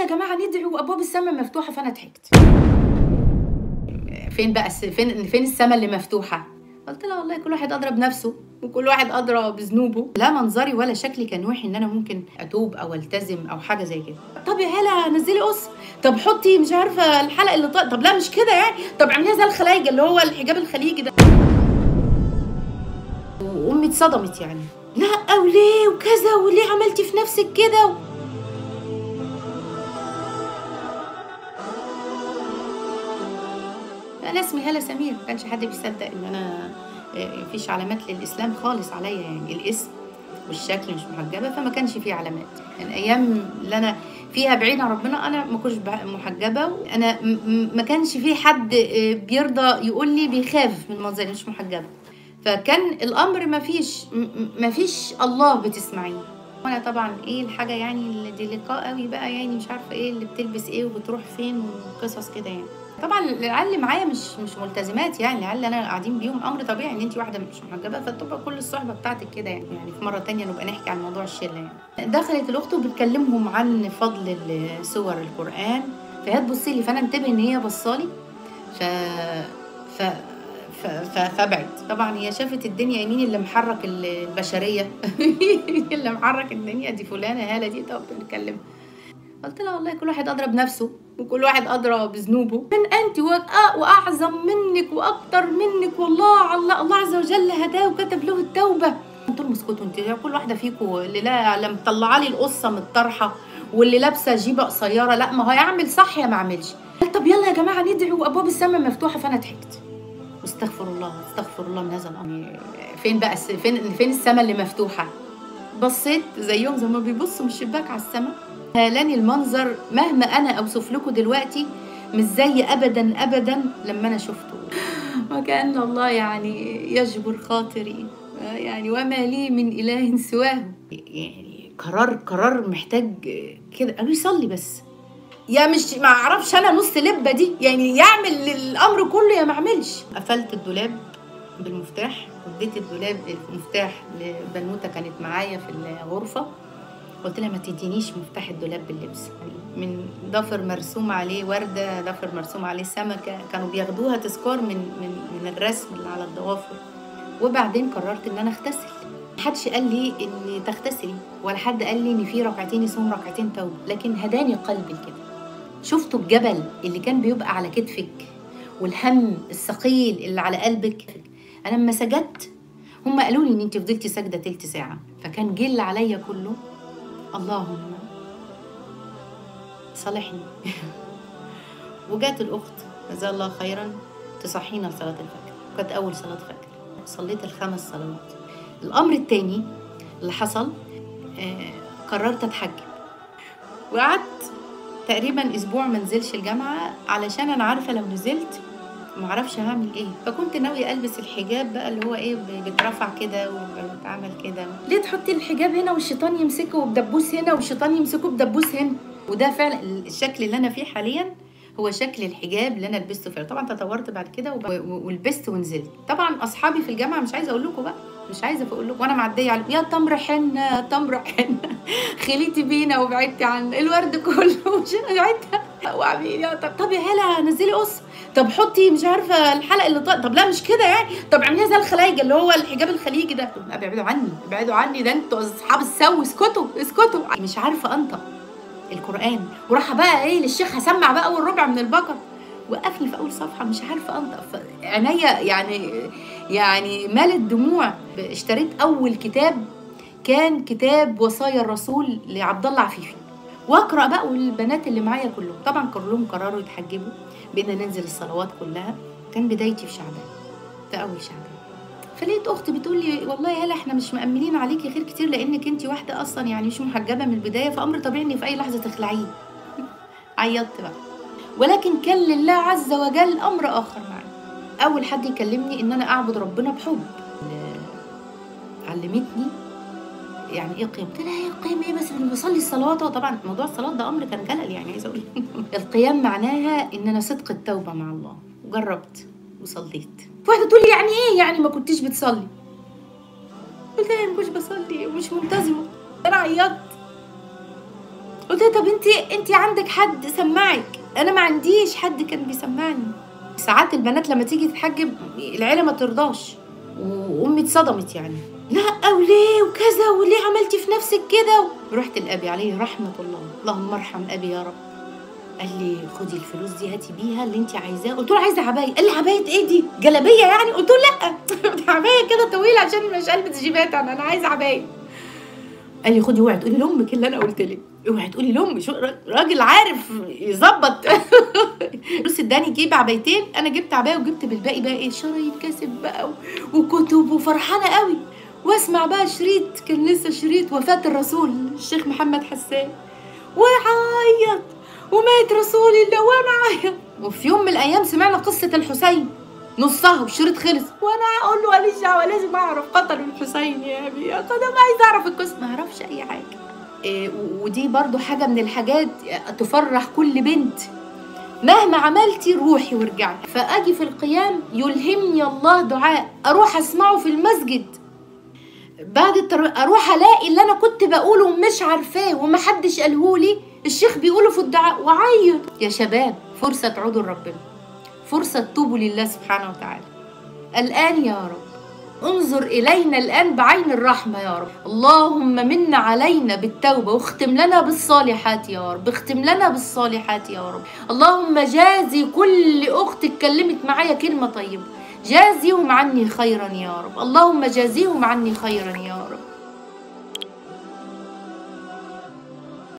جماعه ندعي وابواب السماء مفتوحه فانا ضحكت فين بقى الس- فين فين السماء اللي مفتوحه قلت لها والله كل واحد ادرى بنفسه وكل واحد ادرى بذنوبه لا منظري ولا شكلي كان وحي ان انا ممكن اتوب او التزم او حاجه زي كده طب يا هلا نزلي قص طب حطي مش عارفه الحلقه اللي طق طب لا مش كده يعني طب اعمليها زي الخلايجه اللي هو الحجاب الخليجي ده وامي اتصدمت يعني لا وليه وكذا وليه عملتي في نفسك كده و... انا اسمي هلا سمير ما كانش حد بيصدق ان انا آه، مفيش علامات للاسلام خالص عليا يعني الاسم والشكل مش محجبه فما كانش فيه علامات الايام اللي انا فيها بعيد عن ربنا انا ما كنتش بح- محجبه انا م- م- ما كانش في حد آه، بيرضى يقول لي بيخاف من منظري مش محجبه فكان الامر ما فيش ما فيش الله بتسمعيه وانا طبعا ايه الحاجه يعني اللي دي لقاء قوي بقى يعني مش عارفه ايه اللي بتلبس ايه وبتروح فين وقصص كده يعني طبعا العيال اللي معايا مش مش ملتزمات يعني العيال اللي انا قاعدين بيهم امر طبيعي ان انت واحده مش محجبه فتبقى كل الصحبه بتاعتك كده يعني يعني في مره تانية نبقى نحكي عن موضوع الشله يعني دخلت الاخت وبتكلمهم عن فضل ال- سور القران فهي تبص لي فانا انتبه ان هي بصالي ف ف ف- ف- فبعد طبعا هي شافت الدنيا مين اللي محرك ال- البشريه اللي محرك الدنيا دي فلانه هاله دي طب بنتكلم قلت لها والله كل واحد ادرى بنفسه وكل واحد ادرى بذنوبه من انت وأ- واعظم منك واكتر منك والله على الله عز وجل هداه وكتب له التوبه قلت لهم اسكتوا انت كل واحده فيكم اللي لا لم مطلعه لي القصه من الطرحه واللي لابسه جيبه قصيره لا ما هو يعمل صح يا ما عملش قال طب يلا يا جماعه ندعي وابواب السماء مفتوحه فانا ضحكت واستغفر الله استغفر الله من هذا الامر فين بقى الس- فين فين السماء اللي مفتوحه بصيت زيهم زي ما بيبصوا من الشباك على السماء هالاني المنظر مهما انا اوصف لكم دلوقتي مش زي ابدا ابدا لما انا شفته وكان الله يعني يجبر خاطري يعني وما لي من اله سواه يعني قرار قرار محتاج كده قالوا لي صلي بس يا مش ما اعرفش انا نص لبه دي يعني يعمل الامر كله يا ما اعملش قفلت الدولاب بالمفتاح وديت الدولاب المفتاح لبنوته كانت معايا في الغرفه قلت لها ما تدينيش مفتاح الدولاب باللبس من ضفر مرسوم عليه ورده ضفر مرسوم عليه سمكه كانوا بياخدوها تذكار من من من الرسم اللي على الضوافر وبعدين قررت ان انا اغتسل محدش قال لي ان تغتسلي ولا حد قال لي ان في ركعتين اسمهم ركعتين توبه لكن هداني قلبي كده شفتوا الجبل اللي كان بيبقى على كتفك والهم الثقيل اللي على قلبك انا لما سجدت هم قالوا لي ان انت فضلتي ساجده تلت ساعه فكان جل عليا كله اللهم صالحني وجات الاخت جزاها الله خيرا تصحينا لصلاه الفجر كانت اول صلاه فجر صليت الخمس صلوات الامر الثاني اللي حصل آه قررت اتحجب وقعدت تقريبا اسبوع ما نزلش الجامعه علشان انا عارفه لو نزلت ما اعرفش هعمل ايه فكنت ناويه البس الحجاب بقى اللي هو ايه بيترفع كده وبيتعمل كده ليه تحطي الحجاب هنا والشيطان يمسكه بدبوس هنا والشيطان يمسكه بدبوس هنا وده فعلا الشكل اللي انا فيه حاليا هو شكل الحجاب اللي انا لبسته فعلا طبعا تطورت بعد كده وب- و- ولبست ونزلت طبعا اصحابي في الجامعه مش عايزه اقول لكم بقى مش عايزه اقول لكم وانا معديه على يا تمر حنه يا تمر حنه خليتي بينا وبعدتي عن الورد كله مش بعدت وعميل يا طب طب يا هلا نزلي قص طب حطي مش عارفه الحلقه اللي طق طب لا مش كده يعني طب اعمليها زي الخلايجه اللي هو الحجاب الخليجي ده طب ابعدوا عني ابعدوا عني ده انتوا اصحاب السو اسكتوا اسكتوا مش عارفه انطق القران وراح بقى ايه للشيخ هسمع بقى اول ربع من البقره وقفني في اول صفحه مش عارفه انطق ف- عينيا يعني يعني مالت دموع اشتريت اول كتاب كان كتاب وصايا الرسول لعبد الله عفيفي واقرا بقى والبنات اللي معايا كلهم طبعا كلهم قرروا يتحجبوا بقينا ننزل الصلوات كلها كان بدايتي في شعبان في اول شعبان فلقيت اختي بتقول لي والله يا هلا احنا مش مأمنين عليكي خير كتير لانك انت واحده اصلا يعني مش محجبه من البدايه فامر طبيعي ان في اي لحظه تخلعيه عيطت بقى ولكن كان لله عز وجل امر اخر معايا اول حد يكلمني ان انا اعبد ربنا بحب علمتني يعني ايه قيام؟ قلت لها ايه قيام ايه بس انا بصلي الصلوات طبعا موضوع الصلاه ده امر كان جلل يعني عايزه اقول القيام معناها ان انا صدق التوبه مع الله وجربت وصليت واحده تقول لي يعني ايه يعني ما كنتيش بتصلي قلت لها ما كنتش بصلي ومش منتظمه انا عيطت قلت لها طب انت انت عندك حد سمعك انا ما عنديش حد كان بيسمعني ساعات البنات لما تيجي تتحجب العيله ما ترضاش وامي اتصدمت يعني لا وليه وكذا وليه عملتي في نفسك كده رحت لابي عليه رحمه الله اللهم ارحم ابي يا رب قال لي خدي الفلوس دي هاتي بيها اللي انت عايزاه قلت له عايزه عبايه قال لي عبايه ايه دي جلابيه يعني قلت له لا عبايه كده طويله عشان مش البس جيبات انا انا عايزه عبايه قال لي خدي اوعي تقولي لامك اللي انا قلت لك اوعي تقولي لامي شو راجل عارف يظبط بص اداني جيب عبايتين انا جبت عبايه وجبت بالباقي بقى ايه شرايط كاسب بقى وكتب وفرحانه قوي واسمع بقى شريط كان لسه شريط وفاه الرسول الشيخ محمد حسان وعيط ومات رسول الله وانا عيط وفي يوم من الايام سمعنا قصه الحسين نصها والشريط خلص وانا اقول له ماليش دعوه لازم اعرف قتلوا الحسين يا ابي انا عايز اعرف القصه ما اعرفش اي حاجه إيه ودي برضو حاجه من الحاجات تفرح كل بنت مهما عملتي روحي وارجعي فاجي في القيام يلهمني الله دعاء اروح اسمعه في المسجد بعد التر... اروح الاقي اللي انا كنت بقوله ومش عارفاه ومحدش قالهولي الشيخ بيقوله في الدعاء وعيط يا شباب فرصه تعودوا لربنا فرصه تتوبوا لله سبحانه وتعالى الان يا رب انظر إلينا الآن بعين الرحمة يا رب اللهم من علينا بالتوبة واختم لنا بالصالحات يا رب اختم لنا بالصالحات يا رب اللهم جازي كل أخت اتكلمت معايا كلمة طيبة جازيهم عني خيرا يا رب اللهم جازيهم عني خيرا يا رب